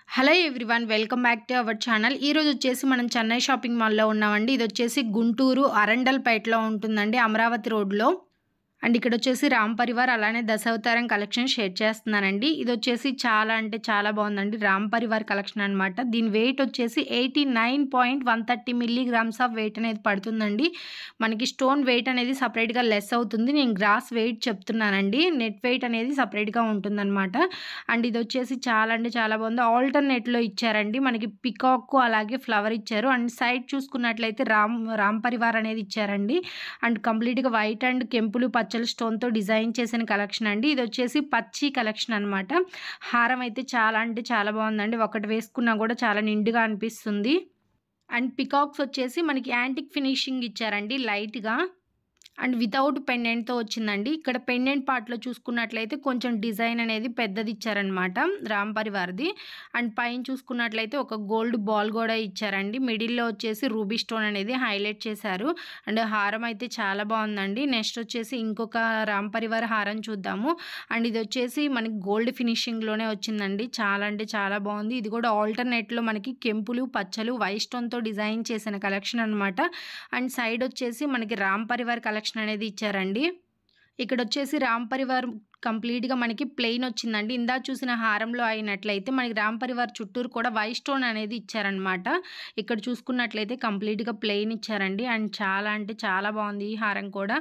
hello everyone welcome back to our channel ఈరోజు వచ్చేసి మనం చెన్నై షాపింగ్ మాల్లో ఉన్నామండి ఇది వచ్చేసి గుంటూరు అరండల్పేటలో ఉంటుందండి అమరావతి రోడ్లో అండ్ ఇక్కడ వచ్చేసి రామ్ పరివార్ అలానే దశావతారం కలెక్షన్ షేర్ చేస్తున్నానండి ఇది వచ్చేసి చాలా అంటే చాలా బాగుందండి రామ్ పరివార్ కలెక్షన్ అనమాట దీని వెయిట్ వచ్చేసి eighty nine point one thirty milligrams of weight అనేది పడుతుందండి మనకి స్టోన్ వెయిట్ అనేది సపరేట్గా లెస్ అవుతుంది నేను గ్రాస్ వెయిట్ చెప్తున్నానండి నెట్ వెయిట్ అనేది సపరేట్గా ఉంటుందన్నమాట అండ్ ఇది వచ్చేసి చాలా అంటే చాలా బాగుంది ఆల్టర్నేట్లో ఇచ్చారండి మనకి పికాక్ అలాగే ఫ్లవర్ ఇచ్చారు అండ్ సైడ్ చూసుకున్నట్లయితే రామ్ రామ్ పరివార్ అనేది ఇచ్చారండి అండ్ కంప్లీట్గా వైట్ అండ్ కెంపులు పచ్చల స్టోన్తో డిజైన్ చేసిన కలెక్షన్ అండి ఇది వచ్చేసి పచ్చి కలెక్షన్ అనమాట హారం అయితే చాలా అంటే చాలా బాగుందండి ఒకటి వేసుకున్నా కూడా చాలా నిండుగా అనిపిస్తుంది అండ్ పికాక్స్ వచ్చేసి మనకి యాంటిక్ ఫినిషింగ్ ఇచ్చారండి లైట్గా అండ్ వితౌట్ పెండెంట్తో వచ్చిందండి ఇక్కడ పెండెంట్ పార్ట్లో చూసుకున్నట్లయితే కొంచెం డిజైన్ అనేది పెద్దది ఇచ్చారనమాట రామ్ పరివార్ది అండ్ పైన చూసుకున్నట్లయితే ఒక గోల్డ్ బాల్ కూడా ఇచ్చారండి మిడిల్లో వచ్చేసి రూబీ స్టోన్ అనేది హైలైట్ చేశారు అండ్ హారం అయితే చాలా బాగుందండి నెక్స్ట్ వచ్చేసి ఇంకొక రామ్ పరివార్ హారం చూద్దాము అండ్ ఇది వచ్చేసి మనకి గోల్డ్ ఫినిషింగ్లోనే వచ్చిందండి చాలా అంటే చాలా బాగుంది ఇది కూడా ఆల్టర్నేట్లో మనకి కెంపులు పచ్చలు వైట్ స్టోన్తో డిజైన్ చేసిన కలెక్షన్ అనమాట అండ్ సైడ్ వచ్చేసి మనకి రామ్ పరివార్ కలెక్షన్ అనేది ఇచ్చారండి ఇక్కడ వచ్చేసి రామ్ పరివార్ కంప్లీట్గా మనకి ప్లెయిన్ వచ్చిందండి ఇందా చూసిన హారంలో అయినట్లయితే మనకి రామ్ పరివార్ చుట్టూరు కూడా వైట్ స్టోన్ అనేది ఇచ్చారనమాట ఇక్కడ చూసుకున్నట్లయితే కంప్లీట్గా ప్లెయిన్ ఇచ్చారండి అండ్ చాలా అంటే చాలా బాగుంది ఈ హారం కూడా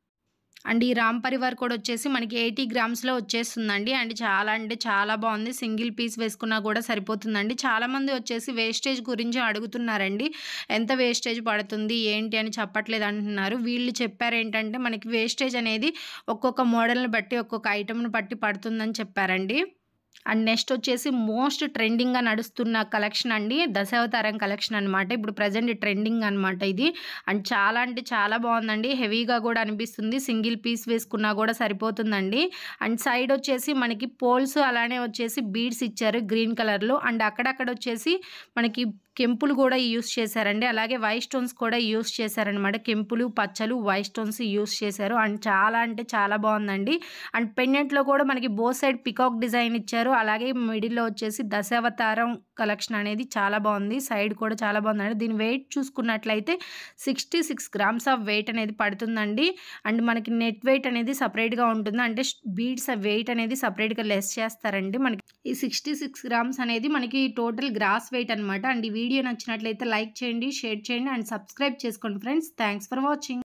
అండ్ ఈ రామ్ పరివార్ కూడా వచ్చేసి మనకి ఎయిటీ గ్రామ్స్లో వచ్చేస్తుందండి అండ్ చాలా అంటే చాలా బాగుంది సింగిల్ పీస్ వేసుకున్నా కూడా సరిపోతుందండి చాలామంది వచ్చేసి వేస్టేజ్ గురించి అడుగుతున్నారండి ఎంత వేస్టేజ్ పడుతుంది ఏంటి అని చెప్పట్లేదు అంటున్నారు వీళ్ళు చెప్పారు ఏంటంటే మనకి వేస్టేజ్ అనేది ఒక్కొక్క మోడల్ని బట్టి ఒక్కొక్క ఐటమ్ని బట్టి పడుతుందని చెప్పారండి అండ్ నెక్స్ట్ వచ్చేసి మోస్ట్ ట్రెండింగ్గా నడుస్తున్న కలెక్షన్ అండి దశావతారం కలెక్షన్ అనమాట ఇప్పుడు ప్రజెంట్ ట్రెండింగ్ అనమాట ఇది అండ్ చాలా అంటే చాలా బాగుందండి హెవీగా కూడా అనిపిస్తుంది సింగిల్ పీస్ వేసుకున్నా కూడా సరిపోతుందండి అండ్ సైడ్ వచ్చేసి మనకి పోల్స్ అలానే వచ్చేసి బీడ్స్ ఇచ్చారు గ్రీన్ కలర్లో అండ్ అక్కడక్కడ వచ్చేసి మనకి కెంపులు కూడా యూస్ చేశారండి అలాగే వైట్ స్టోన్స్ కూడా యూస్ చేశారనమాట కెంపులు పచ్చలు వైట్ స్టోన్స్ యూస్ చేశారు అండ్ చాలా అంటే చాలా బాగుందండి అండ్ పెండెంట్లో కూడా మనకి బో సైడ్ పికాక్ డిజైన్ ఇచ్చారు అలాగే మిడిల్లో వచ్చేసి దశావతారం కలెక్షన్ అనేది చాలా బాగుంది సైడ్ కూడా చాలా బాగుందండి దీని వెయిట్ చూసుకున్నట్లయితే sixty six grams of weight అనేది పడుతుందండి అండ్ మనకి నెట్ వెయిట్ అనేది సపరేట్గా ఉంటుంది అంటే బీడ్స్ వెయిట్ అనేది సపరేట్గా లెస్ చేస్తారండి మనకి ఈ సిక్స్టీ సిక్స్ గ్రామ్స్ అనేది మనకి టోటల్ గ్రాస్ వెయిట్ అనమాట అండ్ ఈ వీడియో నచ్చినట్లయితే లైక్ చేయండి షేర్ చేయండి అండ్ సబ్స్క్రైబ్ చేసుకోండి ఫ్రెండ్స్ థ్యాంక్స్ ఫర్ వాచింగ్